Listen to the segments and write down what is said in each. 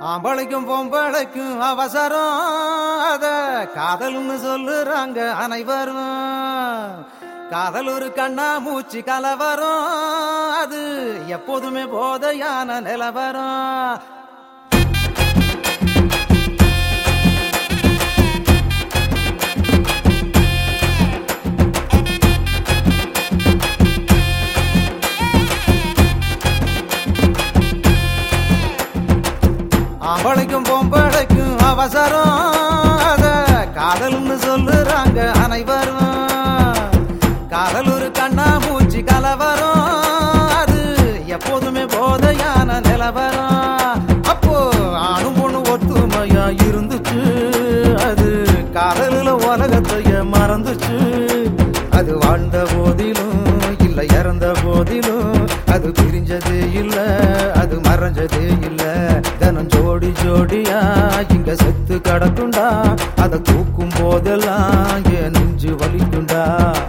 ஆம்பளைக்கும் பொம்பளைக்கும் அவசரம் அத காதல்னு சொல்லுறாங்க அனைவரும் காதல் ஒரு கண்ணா மூச்சு கலவரம் அது எப்போதுமே போதையான நிலவரம் ஆம்பளைக்கும் பொம்பளைக்கும் அவசரம் அத காதல்னு சொல்லுறாங்க அனைவரும் காதல் ஒரு கண்ணா மூச்சு கலவரம் அது எப்போதுமே போதையான நிலவரம் அப்போ ஆணும் பொண்ணு ஒத்துமையா இருந்துச்சு அது காதலில் உலகத்தைய மறந்துச்சு அது வாழ்ந்த போதிலும் இல்ல இறந்த போதிலும் அது பிரிஞ்சதே இல்ல அது மறைஞ்சதே இல்ல தினம் ஜோடி ஜோடியா இங்க செத்து கிடக்குண்டா அதை தூக்கும் போதெல்லாம் என் நெஞ்சு வலிக்குண்டா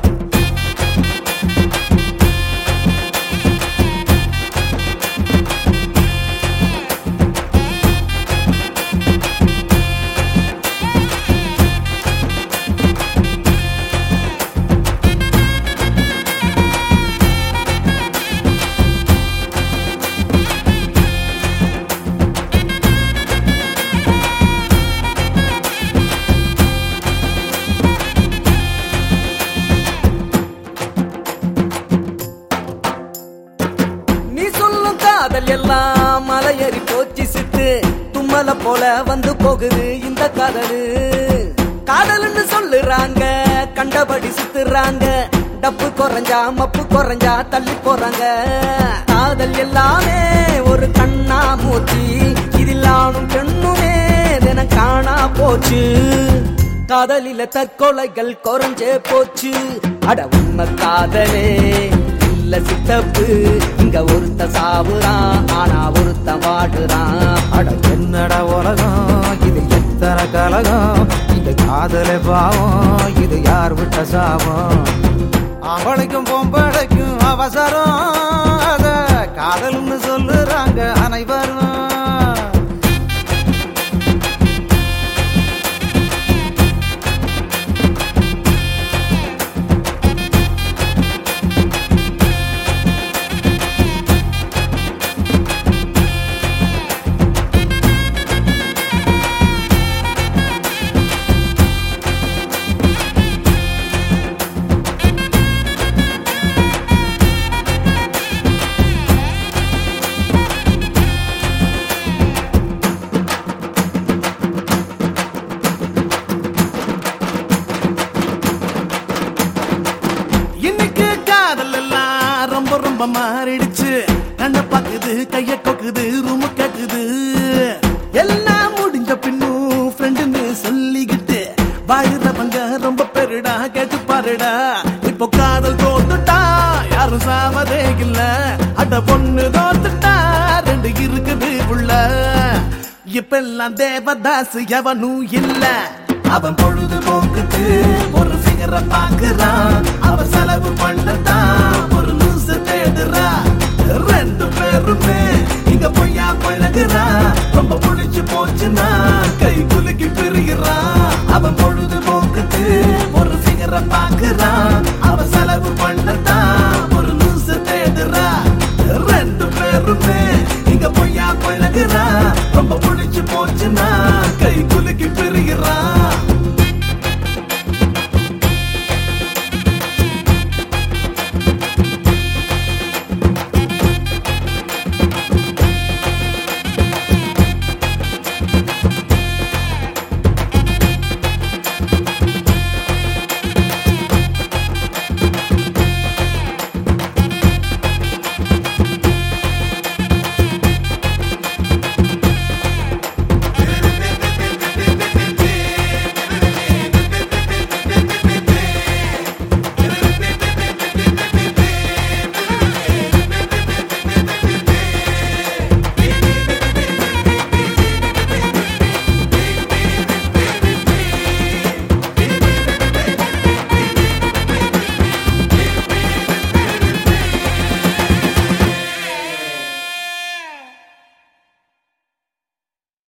நீ சொல்லும் காதல் எல்லாம் மலையேறி போச்சு சித்து தும்மல போல வந்து போகுது இந்த காதலு காதல்னு சொல்லுறாங்க கண்டபடி சுத்துறாங்க டப்பு குறைஞ்சா மப்பு குறைஞ்சா தள்ளி போறாங்க காதல் எல்லாமே ஒரு கண்ணா மூச்சு இதில் ஆணும் பெண்ணுமே தினம் காணா போச்சு காதலில தற்கொலைகள் குறைஞ்சே போச்சு அட உண்மை காதலே இல்ல சித்தப்பு இங்க ஒருத்த சாவுறான் ஆனா ஒருத்த வாடுறான் அட என்னடா உலகம் இது எத்தனை கலகம் இந்த காதலே பாவம் இது யார் விட்ட சாபம் ஆம்பளைக்கும் பொம்பளைக்கும் அவசரம் அத காதல்னு சொல்லுறாங்க அனைவரும் இன்னைக்கு காதல் எல்லாம் ரொம்ப ரொம்ப மாறிடுச்சு கண்ண பாக்குது கைய கொக்குது ரூமு கேக்குது எல்லாம் முடிஞ்ச பின்னும் ஃப்ரெண்டுன்னு சொல்லிக்கிட்டு வாழுறவங்க ரொம்ப பெருடா கேட்டு பாருடா இப்போ காதல் தோத்துட்டா யாரும் சாவதே இல்ல அட பொண்ணு தோத்துட்டா ரெண்டு இருக்குது உள்ள இப்பெல்லாம் தேவதாஸ் எவனும் இல்ல அவன் பொழுது போக்குது ஒரு ஃபிகரை பாக்குறான் அவன் செலவு பண்ணதான் ஒரு லூசு தேடுறா ரெண்டு பேருமே இங்க பொய்யா பழகுறா ரொம்ப புடிச்சு போச்சுன்னா கை குலுக்கி பிரிகிறா அவன் பொழுது போக்குது ஒரு ஃபிகரை பாக்குறான் அவன் செலவு பண்ணதான் ஒரு லூசு தேடுறா ரெண்டு பேருமே இங்க பொய்யா பழகுறா ரொம்ப புடிச்சு